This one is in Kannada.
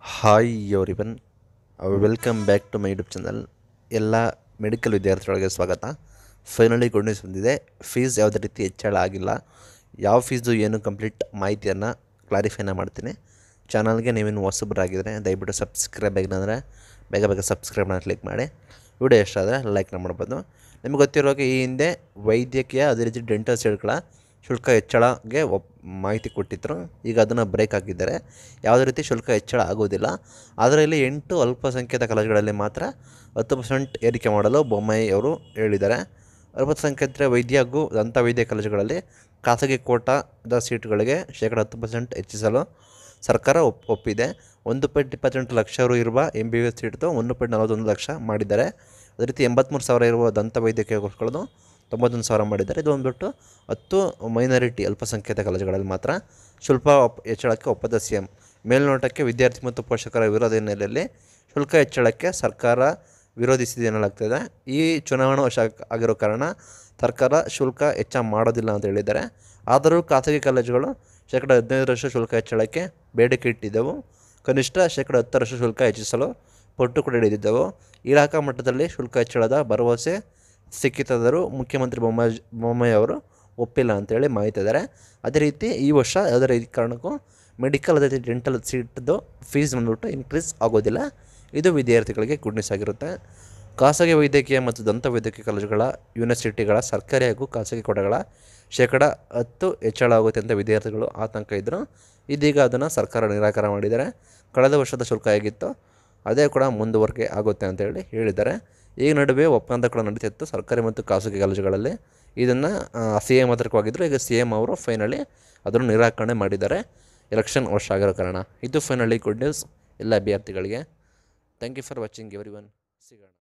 hi everyone welcome back to my YouTube channel ಎಲ್ಲ ಮೆಡಿಕಲ್ ವಿದ್ಯಾರ್ಥಿಗಳಿಗೆ ಸ್ವಾಗತ ಫೈನಲಿ ಗುಡ್ ನ್ಯೂಸ್ ಬಂದಿದೆ ಫೀಸ್ ಯಾವುದೇ ರೀತಿ ಹೆಚ್ಚಳ ಆಗಿಲ್ಲ ಯಾವ ಫೀಸು ಏನು ಕಂಪ್ಲೀಟ್ ಮಾಹಿತಿಯನ್ನು ಕ್ಲಾರಿಫೈನ ಮಾಡ್ತೀನಿ ಚಾನಲ್ಗೆ ನೀವೇನು ಹೊಸಬರಾಗಿದ್ದರೆ ದಯವಿಟ್ಟು ಸಬ್ಸ್ಕ್ರೈಬ್ ಆಗಿಲ್ಲ ಬೇಗ ಬೇಗ ಸಬ್ಸ್ಕ್ರೈಬ್ನ ಕ್ಲಿಕ್ ಮಾಡಿ ವಿಡಿಯೋ ಇಷ್ಟ ಆದರೆ ಲೈಕ್ನ ಮಾಡ್ಬೋದು ನಿಮಗೆ ಗೊತ್ತಿರೋ ಹಾಗೆ ಈ ಹಿಂದೆ ವೈದ್ಯಕೀಯ ಅದೇ ರೀತಿ ಡೆಂಟಲ್ ಸೈಡ್ಗಳ ಶುಲ್ಕ ಹೆಚ್ಚಳಗೆ ಒಪ್ ಮಾಹಿತಿ ಕೊಟ್ಟಿದ್ದರು ಈಗ ಅದನ್ನು ಬ್ರೇಕ್ ಹಾಕಿದ್ದಾರೆ ಯಾವುದೇ ರೀತಿ ಶುಲ್ಕ ಹೆಚ್ಚಳ ಆಗೋದಿಲ್ಲ ಆದರೆ ಇಲ್ಲಿ ಎಂಟು ಅಲ್ಪಸಂಖ್ಯಾತ ಕಾಲೇಜುಗಳಲ್ಲಿ ಮಾತ್ರ ಹತ್ತು ಪರ್ಸೆಂಟ್ ಏರಿಕೆ ಮಾಡಲು ಬೊಮ್ಮಾಯಿ ಅವರು ಹೇಳಿದ್ದಾರೆ ಅಲ್ಪಸಂಖ್ಯಾತರ ವೈದ್ಯ ಹಾಗೂ ದಂತ ವೈದ್ಯ ಕಾಲೇಜುಗಳಲ್ಲಿ ಖಾಸಗಿ ಕೋಟಾದ ಸೀಟುಗಳಿಗೆ ಶೇಕಡ ಹತ್ತು ಪರ್ಸೆಂಟ್ ಹೆಚ್ಚಿಸಲು ಸರ್ಕಾರ ಒಪ್ ಒಪ್ಪಿದೆ ಒಂದು ಪಾಯಿಂಟ್ ಇಪ್ಪತ್ತೆಂಟು ಲಕ್ಷ ರು ಇರುವ ಎಮ್ ಬಿ ಬಿ ಎಸ್ ಸೀಟ್ದು ಒಂದು ಪಾಯಿಂಟ್ ನಲವತ್ತೊಂದು ಲಕ್ಷ ಮಾಡಿದ್ದಾರೆ ಅದೇ ರೀತಿ ಎಂಬತ್ತ್ಮೂರು ಸಾವಿರ ಇರುವ ದಂತ ವೈದ್ಯಕೀಯ ಕೋರ್ಸ್ಗಳದ್ದು ತೊಂಬತ್ತೊಂದು ಸಾವಿರ ಮಾಡಿದ್ದಾರೆ ಇದು ಬಂದ್ಬಿಟ್ಟು ಹತ್ತು ಮೈನಾರಿಟಿ ಅಲ್ಪಸಂಖ್ಯಾತ ಕಾಲೇಜುಗಳಲ್ಲಿ ಮಾತ್ರ ಶುಲ್ಕ ಒಪ್ ಹೆಚ್ಚಳಕ್ಕೆ ಒಪ್ಪದ ಸಿ ಎಂ ಮೇಲ್ನೋಟಕ್ಕೆ ವಿದ್ಯಾರ್ಥಿ ಮತ್ತು ಪೋಷಕರ ವಿರೋಧ ಹಿನ್ನೆಲೆಯಲ್ಲಿ ಶುಲ್ಕ ಹೆಚ್ಚಳಕ್ಕೆ ಸರ್ಕಾರ ವಿರೋಧಿಸಿದೆ ಎನ್ನಲಾಗ್ತದೆ ಈ ಚುನಾವಣಾ ವರ್ಷ ಆಗಿರೋ ಕಾರಣ ಸರ್ಕಾರ ಶುಲ್ಕ ಹೆಚ್ಚ ಮಾಡೋದಿಲ್ಲ ಅಂತ ಹೇಳಿದ್ದಾರೆ ಆದರೂ ಖಾಸಗಿ ಕಾಲೇಜುಗಳು ಶೇಕಡ ಹದಿನೈದರಷ್ಟು ಶುಲ್ಕ ಹೆಚ್ಚಳಕ್ಕೆ ಬೇಡಿಕೆ ಇಟ್ಟಿದ್ದೆವು ಕನಿಷ್ಠ ಶೇಕಡ ಹತ್ತರಷ್ಟು ಶುಲ್ಕ ಹೆಚ್ಚಿಸಲು ಪಟ್ಟು ಕೂಡ ಹಿಡಿದಿದ್ದೆವು ಇಲಾಖಾ ಮಟ್ಟದಲ್ಲಿ ಶುಲ್ಕ ಹೆಚ್ಚಳದ ಭರವಸೆ ಸಿಕ್ಕಿತಾದರೂ ಮುಖ್ಯಮಂತ್ರಿ ಬೊಮ್ಮಾಯಿ ಬೊಮ್ಮಾಯಿ ಅವರು ಒಪ್ಪಿಲ್ಲ ಅಂತೇಳಿ ಮಾಹಿತಿ ಇದ್ದಾರೆ ಅದೇ ರೀತಿ ಈ ವರ್ಷ ಯಾವುದೇ ರೀತಿ ಕಾರಣಕ್ಕೂ ಮೆಡಿಕಲ್ ಅದೇ ರೀತಿ ಡೆಂಟಲ್ ಸೀಟ್ದು ಫೀಸ್ ಬಂದ್ಬಿಟ್ಟು ಇನ್ಕ್ರೀಸ್ ಆಗೋದಿಲ್ಲ ಇದು ವಿದ್ಯಾರ್ಥಿಗಳಿಗೆ ಗುಡ್ ನ್ಯೂಸ್ ಆಗಿರುತ್ತೆ ಖಾಸಗಿ ವೈದ್ಯಕೀಯ ಮತ್ತು ದಂತ ವೈದ್ಯಕೀಯ ಕಾಲೇಜುಗಳ ಯೂನಿವರ್ಸಿಟಿಗಳ ಸರ್ಕಾರಿ ಹಾಗೂ ಖಾಸಗಿ ಕೊಡಗಳ ಶೇಕಡ ಹತ್ತು ಹೆಚ್ಚಳ ಆಗುತ್ತೆ ಅಂತ ವಿದ್ಯಾರ್ಥಿಗಳು ಆತಂಕ ಇದ್ದರು ಇದೀಗ ಅದನ್ನು ಸರ್ಕಾರ ನಿರಾಕರಣೆ ಮಾಡಿದ್ದಾರೆ ಕಳೆದ ವರ್ಷದ ಶುಲ್ಕ ಹೇಗಿತ್ತು ಅದೇ ಕೂಡ ಮುಂದುವರಿಕೆ ಆಗುತ್ತೆ ಅಂತೇಳಿ ಹೇಳಿದ್ದಾರೆ ಈ ನಡುವೆ ಒಪ್ಪಂದ ಕೂಡ ನಡೀತಿತ್ತು ಸರ್ಕಾರಿ ಮತ್ತು ಖಾಸಗಿ ಕಾಲೇಜುಗಳಲ್ಲಿ ಇದನ್ನು ಸಿ ಎಮ್ ಹತ್ರವಾಗಿದ್ದರು ಈಗ ಸಿ ಎಮ್ ಅವರು ಫೈನಲಿ ಅದನ್ನು ನಿರಾಕರಣೆ ಮಾಡಿದ್ದಾರೆ ಎಲೆಕ್ಷನ್ ವರ್ಷ ಆಗಿರೋ ಕಾರಣ ಇದು ಫೈನಲಿ ಗುಡ್ ನ್ಯೂಸ್ ಎಲ್ಲ ಅಭ್ಯರ್ಥಿಗಳಿಗೆ thank you for watching everyone ಸಿಗೋಣ